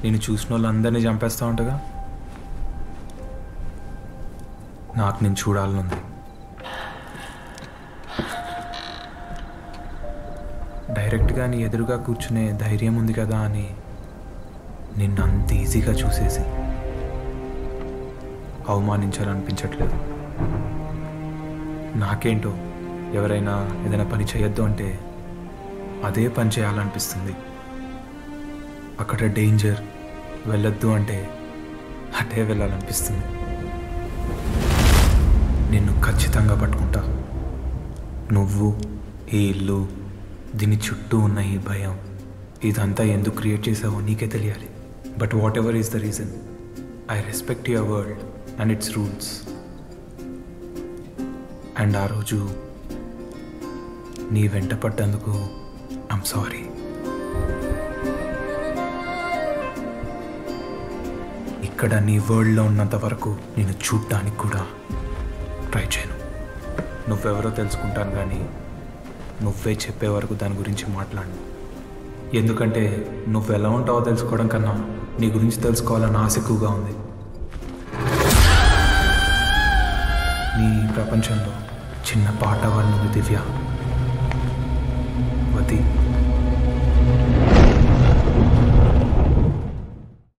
నేను చూసిన వాళ్ళందరినీ చంపేస్తా ఉంటగా నాకు నేను చూడాలని ఉంది డైరెక్ట్గా నీ ఎదురుగా కూర్చునే ధైర్యం ఉంది కదా అని నిన్ను అంత ఈజీగా చూసేసి అవమానించాలనిపించట్లేదు నాకేంటో ఎవరైనా ఏదైనా పని చేయొద్దు అంటే అదే పని చేయాలనిపిస్తుంది అక్కడ డేంజర్ వెళ్ళొద్దు అంటే అటే వెళ్ళాలనిపిస్తుంది నిన్ను ఖచ్చితంగా పట్టుకుంటా నువ్వు ఈ ఇల్లు దీని చుట్టూ ఉన్న ఈ భయం ఇదంతా ఎందుకు క్రియేట్ చేసావో నీకే తెలియాలి but whatever is the reason I respect your world and its rules and ఆ రోజు నీ వెంట పడ్డందుకు ఐమ్ సారీ ఇక్కడ నీ వరల్డ్లో ఉన్నంత వరకు నేను చూడటానికి కూడా ట్రై చేయను నువ్వెవరో తెలుసుకుంటాను కానీ నువ్వే చెప్పే వరకు దాని గురించి మాట్లాడు ఎందుకంటే నువ్వు ఎలా ఉంటావో తెలుసుకోవడం కన్నా నీ గురించి తెలుసుకోవాలన్న ఆశ ఎక్కువగా ఉంది నీ ప్రపంచంలో చిన్న పాట వాళ్ళు దివ్య వతి